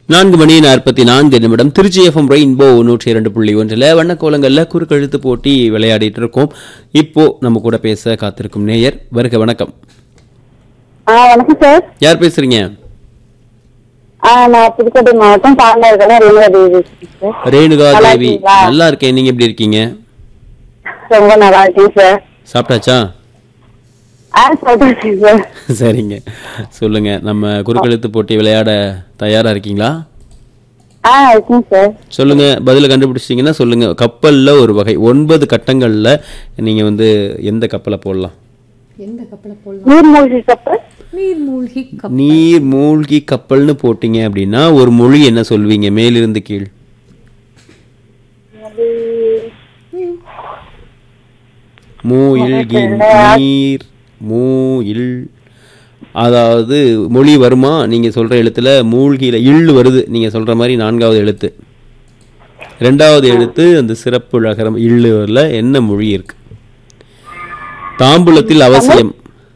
நான்கு மணி நாற்பத்தி நான்கு நிமிடம் திருச்சி எஃப்எம் ரெயின்போ நூற்றி இரண்டு புள்ளி ஒன்றில் வண்ணக்கோலங்களில் குறுக்கெழுத்து போட்டி விளையாடிட்டு இருக்கோம் இப்போ நம்ம கூட பேச காத்திருக்கும் நேயர் வருக வணக்கம் ஆ வணக்கம் சார் யார் பேசுறீங்க ஆ நான் புதுக்கோட்டை மாவட்டம் பாண்டவர்கள் ரேணுகா தேவி பேசுறேன் சார் ரேணுகா நல்லா தேவி இருக்கீங்களா? நல்லா இருக்கேன் நீங்க எப்படி இருக்கீங்க ரொம்ப நல்லா இருக்கேன் சார் சாப்பிட்டாச்சா ஆ சொல்றேன் சார் சரிங்க சொல்லுங்க நம்ம குறுக்கெழுத்து போட்டி விளையாட தயாரா இருக்கீங்களா ஆ இருக்கேன் சார் சொல்லுங்க பதில கண்டுபிடிச்சிட்டீங்கன்னா சொல்லுங்க கப்பல்ல ஒரு வகை ஒன்பது கட்டங்கள்ல நீங்க வந்து எந்த கப்பலை போடலாம் எந்த கப்பலை போடலாம் நீர்மூழ்கி கப்பல் நீர் மூழ்கி கப்பல் நீர் மூழ்கி கப்பல்னு போட்டீங்க அப்படின்னா ஒரு மொழி என்ன சொல்வீங்க மேலிருந்து கீழ் மூ இல்கி நீர் மூ இல் அதாவது மொழி வருமா நீங்க சொல்ற எழுத்துல மூழ்கில இல் வருது நீங்க சொல்ற மாதிரி நான்காவது எழுத்து ரெண்டாவது எழுத்து அந்த சிறப்பு ழகரம் இல்லுல என்ன மொழி இருக்கு தாம்பூலத்தில் அவசியம்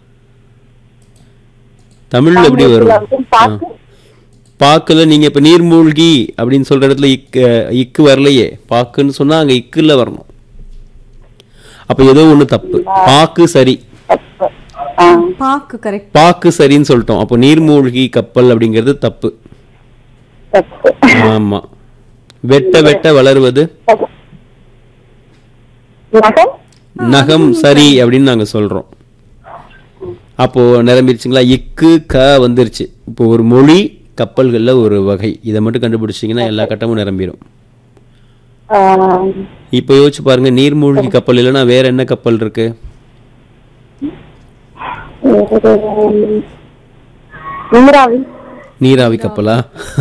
தமிழ்ல எப்படி வரும் பாக்கு பாக்குல நீங்க இப்ப நீர்மூழ்கி அப்படின்னு சொல்ற இடத்துல இக்கு இக்கு வரலையே பாக்குன்னு சொன்னா அங்க இக்குல வரணும் அப்ப ஏதோ ஒண்ணு தப்பு பாக்கு சரி கப்பல் ஆ பாக்கு கரெக்ட் பாக்கு சரின்னு சொல்லிட்டோம் அப்போ நீர்மூழ்கி கப்பல் அப்படிங்கிறது தப்பு தப்பு ஆமா வெட்ட வெட்ட வளருவது நகம் நகம் சரி அப்படின்னு நாங்க சொல்றோம் அப்போ நிரம்பிருச்சுங்களா இக்கு க வந்துருச்சு இப்போ ஒரு மொழி கப்பல்கள்ல ஒரு வகை இதை மட்டும் கண்டுபிடிச்சிங்கன்னா எல்லா கட்டமும் நிரம்பிடும் ஆ, இப்போ யோசிச்சு பாருங்க நீர்மூழ்கி கப்பல் இல்லைன்னா வேற என்ன கப்பல் இருக்கு நீராவி நீராவி கப்பலா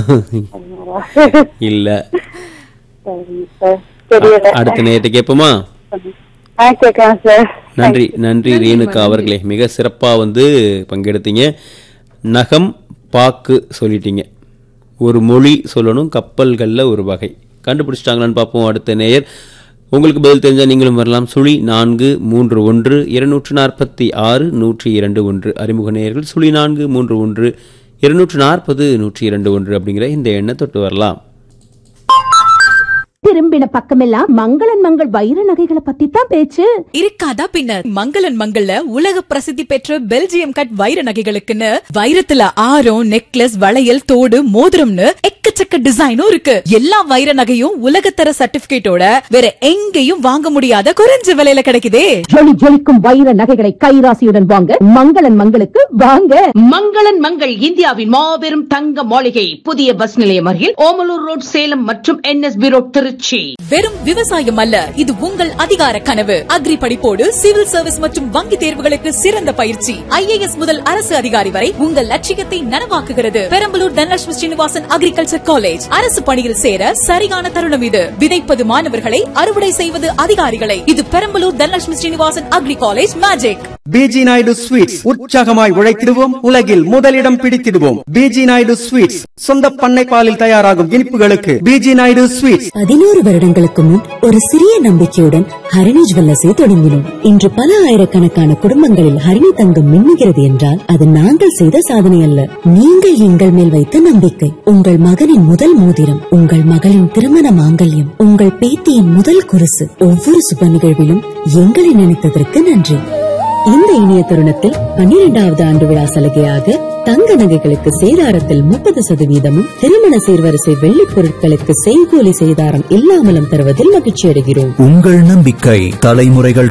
இல்ல சரிங்க சார் தெரியல அடுத்த நேரத்தை கேட்போமா ஆ கேட்கலாம் சார் நன்றி நன்றி ரேணுகா அவர்களே மிக சிறப்பா வந்து பங்கெடுத்தீங்க நகம் பாக்கு சொல்லிட்டீங்க ஒரு மொழி சொல்லணும் கப்பல்கள்ல ஒரு வகை கண்டுபிடிச்சிட்டாங்களான்னு பார்ப்போம் அடுத்த நேயர் உங்களுக்கு பதில் தெரிஞ்சா நீங்களும் வரலாம் சுழி நான்கு மூன்று ஒன்று இருநூற்று நாற்பத்தி ஆறு நூற்றி இரண்டு ஒன்று அறிமுக நேயர்கள் சுழி நான்கு மூன்று ஒன்று இருநூற்று நாற்பது நூற்றி இரண்டு ஒன்று அப்படிங்கிற இந்த எண்ணை தொட்டு வரலாம் திரும்பின பக்கமெல்லாம் மங்களன் மங்கள் வைர நகைகளை பத்தி தான் பேச்சு இருக்காதா பின்ன மங்களன் மங்கள்ல உலக பிரசித்தி பெற்ற பெல்ஜியம் கட் வைர நகைகளுக்குன்னு வைரத்துல ஆரம் நெக்லஸ் வளையல் தோடு மோதிரம்னு எக்கச்சக்க டிசைனும் இருக்கு எல்லா வைர நகையும் உலகத்தர சர்டிபிகேட்டோட வேற எங்கேயும் வாங்க முடியாத குறைஞ்ச விலையில கிடைக்குதே ஜொலி ஜொலிக்கும் வைர நகைகளை கைராசியுடன் வாங்க மங்களன் மங்களுக்கு வாங்க மங்களன் மங்கள் இந்தியாவின் மாபெரும் தங்க மாளிகை புதிய பஸ் நிலையம் அருகில் ஓமலூர் ரோட் சேலம் மற்றும் என்எஸ்பி ரோட் திருச்சி வெறும் விவசாயம் அல்ல இது உங்கள் அதிகார கனவு அக்ரி படிப்போடு சிவில் சர்வீஸ் மற்றும் வங்கி தேர்வுகளுக்கு சிறந்த பயிற்சி ஐஏஎஸ் முதல் அரசு அதிகாரி வரை உங்கள் லட்சியத்தை நனவாக்குகிறது பெரம்பலூர் தனலட்சுமி ஸ்ரீனிவாசன் அக்ரிகல்ச்சர் காலேஜ் அரசு பணியில் சேர சரியான தருணம் இது விதைப்பது மாணவர்களை அறுவடை செய்வது அதிகாரிகளை இது Perambalur Dhanalakshmi Srinivasan agri college magic PG Naidu sweets உற்சாகமாய் உழைத்திடுவோம் உலகில் முதலிடம் பிடித்திடுவோம் பிஜி நாயுடு ஸ்வீட்ஸ் சொந்த பண்ணை பாலில் தயாராகும் இனிப்புகளுக்கு பிஜி நாயுடு ஸ்வீட்ஸ் பதினோரு வருடங்களுக்கு முன் ஒரு சிறிய நம்பிக்கையுடன் ஹரிணி ஜுவல்லர்ஸை தொடங்கினோம் இன்று பல ஆயிரக்கணக்கான குடும்பங்களில் ஹரிணி தங்கம் மின்னுகிறது என்றால் அது நாங்கள் செய்த சாதனை அல்ல நீங்கள் எங்கள் மேல் வைத்த நம்பிக்கை உங்கள் மகனின் முதல் மோதிரம் உங்கள் மகளின் திருமண மாங்கல்யம் உங்கள் பேத்தியின் முதல் குருசு ஒவ்வொரு சுப நிகழ்விலும் எங்களை நினைத்ததற்கு நன்றி இந்த இனிய தருணத்தில் பன்னிரெண்டாவது ஆண்டு விழா சலுகையாக தங்க நகைகளுக்கு சேதாரத்தில் முப்பது சதவீதமும் திருமண சீர்வரிசை வெள்ளிப் பொருட்களுக்கு செய்கூலி சேதாரம் இல்லாமலும் தருவதில் மகிழ்ச்சி அடைகிறோம் உங்கள் நம்பிக்கை தலைமுறைகள்